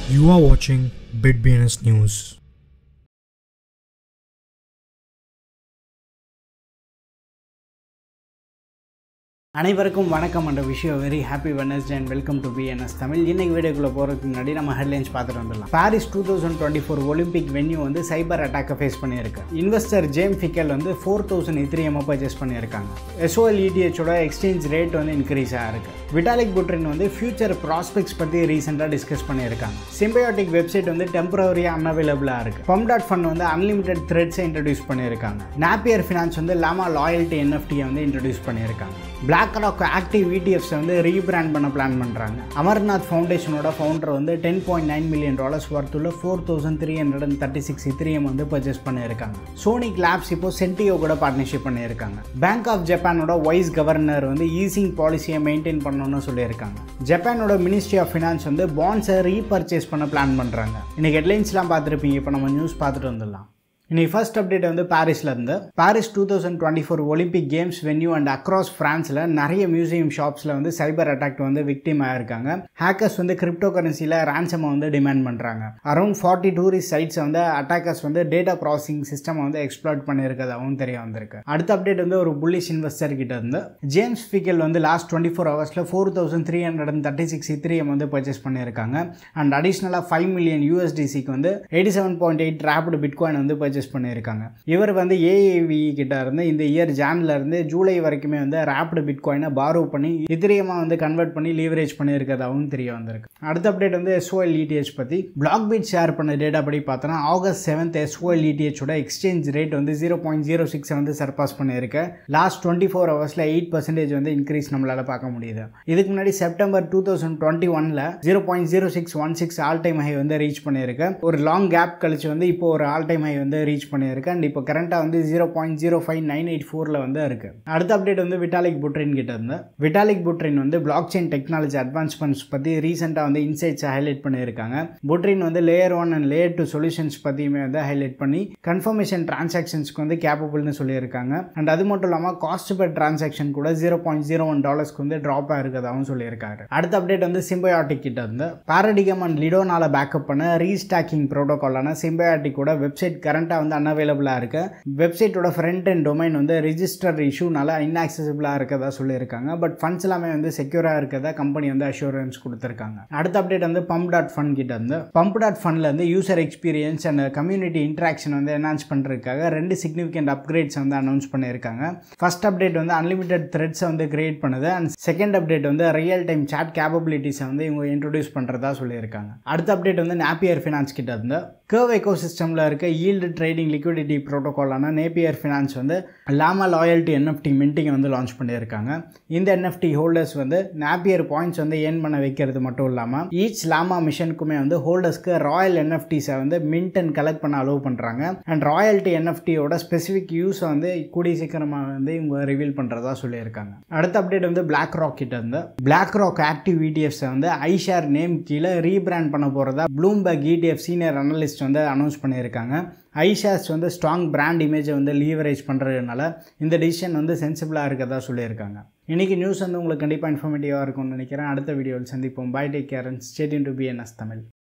You are watching BitBNS News. அனைவருக்கும் வணக்கம் என்ற விஷயம் very happy Wednesday and welcome to BNS Tamil இன்னைக்கு வீடியோக்குள்ளே போகிறதுக்கு முன்னாடி நம்ம ஹெட்லைன்ஸ் பார்த்துட்டு வந்துடலாம் Paris two thousand twenty four Olympic venue வந்து சைபர் அட்டாக்கை ஃபேஸ் பண்ணியிருக்கு இன்வெஸ்டர் ஜேம் ஃபிக்கல் வந்து ஃபோர் தௌசண்ட் இத்திரியமாக பர்ச்சேஸ் பண்ணியிருக்காங்க எஸ்ஓஎல் இடிஹெச்சோட எக்ஸ்சேஞ்ச் ரேட் வந்து இன்க்ரீஸ் ஆகிருக்கு விட்டாலிக் புட்ரின் வந்து ஃபியூச்சர் ப்ராஸ்பெக்ட்ஸ் பற்றி ரீசெண்டாக டிஸ்கஸ் பண்ணியிருக்காங்க சிம்பயோட்டிக் வெப்சைட் வந்து டெம்பரரியாக அன்அவைலபிளாக இருக்குது பம் டாட் ஃபண்ட் வந்து அன்லிமிடெட் த்ரெட்ஸை இன்ட்ரடியூஸ் பண்ணியிருக்காங்க நாப்பியர் ஃபினான்ஸ் வந்து லாமா லாயல்ட்டி என்எஃப்டியை வந்து இன்ட்ரடியூஸ் பண்ணியிருக்காங்க பிளாக் ராக் ஆக்டிவ் இடிஎஃப்ஸை வந்து ரீபிராண்ட் பண்ண பிளான் பண்ணுறாங்க அமர்நாத் ஃபவுண்டேஷனோட ஃபவுண்டர் வந்து ten point nine million dollars ஒர்த்துள்ள four thousand three hundred and thirty six ethereum வந்து பர்ச்சேஸ் பண்ணியிருக்காங்க சோனிக் லேப்ஸ் இப்போ சென்டியோ கூட பார்ட்னர்ஷிப் பண்ணியிருக்காங்க பேங்க் ஆஃப் ஜப்பானோட வைஸ் கவர்னர் வந்து ஈசிங் பாலிசியை மெயின்டைன் பண்ணணும்னு சொல்லியிருக்காங்க ஜப்பானோட மினிஸ்ட்ரி ஆஃப் ஃபினான்ஸ் வந்து பாண்ட்ஸை ரீபர்ச்சேஸ் பண்ண பிளான் பண்ணுறாங்க இன்னைக்கு ஹெட்லைன்ஸ்லாம் பார்த்துருப்பீங்க இப்போ நம்ம நியூஸ் பார்த்துட்டு வந்துடலாம் இன்னைக்கு ஃபர்ஸ்ட் அப்டேட் வந்து பாரிஸில் இருந்து Paris two thousand twenty four Olympic games venue and across ஃப்ரான்ஸில் நிறைய மியூசியம் ஷாப்ஸில் வந்து சைபர் அட்டாக் வந்து விக்டிம் ஆயிருக்காங்க ஹேக்கர்ஸ் வந்து கிரிப்டோ கரன்சியில் ரேன்சமை வந்து டிமாண்ட் பண்ணுறாங்க அரௌண்ட் ஃபார்ட்டி டூரிஸ்ட் சைட்ஸை வந்து அட்டாக்கர்ஸ் வந்து டேட்டா ப்ராசஸிங் சிஸ்டம் வந்து எக்ஸ்ப்ளாய்ட் பண்ணியிருக்கதாகவும் தெரிய வந்திருக்கு அடுத்த அப்டேட் வந்து ஒரு புல்லிஷ் இன்வெஸ்டர் கிட்ட இருந்து ஜேம்ஸ் ஃபிக்கல் வந்து லாஸ்ட் டுவெண்ட்டி ஃபோர் ஹவர்ஸில் four thousand three hundred and thirty six ethereum வந்து பர்ச்சேஸ் பண்ணியிருக்காங்க அண்ட் அடிஷ்னலாக ஃபைவ் மில்லியன் யூஎஸ்டிசிக்கு வந்து eighty seven point eight wrapped bitcoin வந்து பர்ச்சேஸ் பர்ச்சேஸ் பண்ணியிருக்காங்க இவர் வந்து ஏஏவி கிட்ட இருந்து இந்த இயர் ஜான்ல இருந்து ஜூலை வரைக்குமே வந்து ரேப்டு பிட்காயினை பாரோ பண்ணி இத்திரியமாக வந்து கன்வெர்ட் பண்ணி லீவரேஜ் பண்ணியிருக்கிறதாகவும் தெரிய வந்திருக்கு அடுத்த அப்டேட் வந்து எஸ்ஓஎல் இடிஹெச் பற்றி பிளாக் பீட் ஷேர் பண்ண டேட்டா படி பார்த்தோன்னா ஆகஸ்ட் செவன்த் எஸ்ஓஎல் இடிஹெச்சோட எக்ஸ்சேஞ்ச் ரேட் வந்து ஜீரோ பாயிண்ட் ஜீரோ சிக்ஸ் வந்து சர்பாஸ் பண்ணியிருக்கு லாஸ்ட் டுவெண்ட்டி ஃபோர் ஹவர்ஸில் எயிட் பர்சன்டேஜ் வந்து இன்க்ரீஸ் நம்மளால் பார்க்க முடியுது இதுக்கு முன்னாடி செப்டம்பர் டூ தௌசண்ட் டுவெண்ட்டி ஒனில் zero point zero six one six all time high வந்து ரீச் பண்ணியிருக்கு ஒரு லாங் கேப் கழிச்சு வந்து இப்போ ஒரு ஆல் டைம் ஹை வந்து ரீச் பண்ணியிருக்கு அண்ட் இப்போ கரண்ட்டாக வந்து zero point zero five nine eight ஃபோரில் வந்து இருக்குது அடுத்த அப்டேட் வந்து விட்டாலிக் புட்ரின் கிட்ட இருந்து விட்டாலிக் புட்ரின் வந்து பிளாக் செயின் டெக்னாலஜி அட்வான்ஸ்மெண்ட்ஸ் பற்றி ரீசெண்டாக வந்து இன்சைட்ஸ் ஹைலைட் பண்ணியிருக்காங்க புட்ரின் வந்து layer one and layer two solutions பற்றியுமே வந்து ஹைலைட் பண்ணி கன்ஃபர்மேஷன் டிரான்சாக்ஷன்ஸ்க்கு வந்து கேப்பபிள்னு சொல்லியிருக்காங்க அண்ட் அது மட்டும் இல்லாமல் காஸ்ட் பர் டிரான்சாக்ஷன் கூட ஜீரோ பாயிண்ட் ஜீரோ ஒன் டாலர்ஸ்க்கு வந்து ட்ராப் ஆயிருக்கதாகவும் சொல்லியிருக்காரு அடுத்த அப்டேட் வந்து சிம்பயாட்டிக் கிட்ட இருந்து பாரடிகம் அண்ட் லிடோனால பேக்கப் பண்ண ரீஸ்டாக்கிங் ப்ரோட்டோகாலான சிம்பயாட்டிக்கோட வெப்சைட் கரண்ட்டாக வந்து அன்அவைலபிளாக இருக்கு வெப்சைட்டோட ஃப்ரண்ட் அண்ட் டொமைன் வந்து ரிஜிஸ்டர் இஷ்யூனால இன்ஆக்சசிபிளாக இருக்கதா சொல்லியிருக்காங்க பட் ஃபண்ட்ஸ் எல்லாமே வந்து செக்யூராக இருக்கதா கம்பெனி வந்து அஷூரன்ஸ் கொடுத்துருக்காங்க அடுத்த அப்டேட் வந்து பம்ப் டாட் ஃபண்ட் கிட்ட இருந்து பம்ப் டாட் ஃபண்ட்ல இருந்து user experience and community interaction வந்து என்ஹான்ஸ் பண்ணுறதுக்காக ரெண்டு சிக்னிஃபிகண்ட் அப்கிரேட்ஸ் வந்து அனௌன்ஸ் பண்ணியிருக்காங்க ஃபர்ஸ்ட் அப்டேட் வந்து அன்லிமிடெட் த்ரெட்ஸை வந்து கிரியேட் பண்ணுது அண்ட் செகண்ட் அப்டேட் வந்து ரியல் டைம் சாட் கேப்பபிலிட்டிஸை வந்து இவங்க இன்ட்ரடியூஸ் பண்ணுறதா சொல்லியிருக்காங்க அடுத்த அப்டேட் வந்து நாப்பியர் ஃபினான்ஸ் கிட்ட இருந்து கர்வ் எக்கோ சிஸ்டமில் இருக்க ஈல்டு ட்ரேடிங் லிக்விடிட்டி ப்ரோட்டோகாலான நேப்பியர் ஃபினான்ஸ் வந்து லாமா லாயல்ட்டி என்எஃப்டி மின்ட்டிங்கை வந்து லான்ச் பண்ணியிருக்காங்க இந்த என்எஃப்டி ஹோல்டர்ஸ் வந்து நாப்பியர் பாயிண்ட்ஸ் வந்து ஏர்ன் பண்ண வைக்கிறது மட்டும் இல்லாமல் ஈச் லாமா மிஷனுக்குமே வந்து ஹோல்டர்ஸ்க்கு ராயல் என்எஃப்டிஸை வந்து மின்ட் அண்ட் கலெக்ட் பண்ண அலோவ் பண்ணுறாங்க அண்ட் ராயல்ட்டி என்எஃப்டியோட ஸ்பெசிஃபிக் யூஸை வந்து கூடிய சீக்கிரமாக வந்து இவங்க ரிவீல் பண்ணுறதா சொல்லியிருக்காங்க அடுத்த அப்டேட் வந்து பிளாக் ராக் கிட்ட இருந்து பிளாக் ராக் ஆக்டிவ் இடிஎஃப்ஸை வந்து ஐஷேர் நேம் கீழே ரீபிராண்ட் பண்ண போகிறதா ப்ளூம்பர்க் இடிஎஃப் சீனியர் அனலிஸ்ட் வந்து அனௌன்ஸ் பண்ணியிருக்காங்க ஐஷாஸ் வந்து ஸ்ட்ராங் பிராண்ட் இமேஜை வந்து லீவரேஜ் பண்ணுறதுனால இந்த டிசிஷன் வந்து சென்சிபிளாக இருக்கதா சொல்லியிருக்காங்க இன்றைக்கி நியூஸ் வந்து உங்களுக்கு கண்டிப்பாக இன்ஃபர்மேட்டிவாக இருக்கும்னு நினைக்கிறேன் அடுத்த வீடியோவில் சந்திப்போம் bye take care and stay இன் டு பிஎன்எஸ் தமிழ்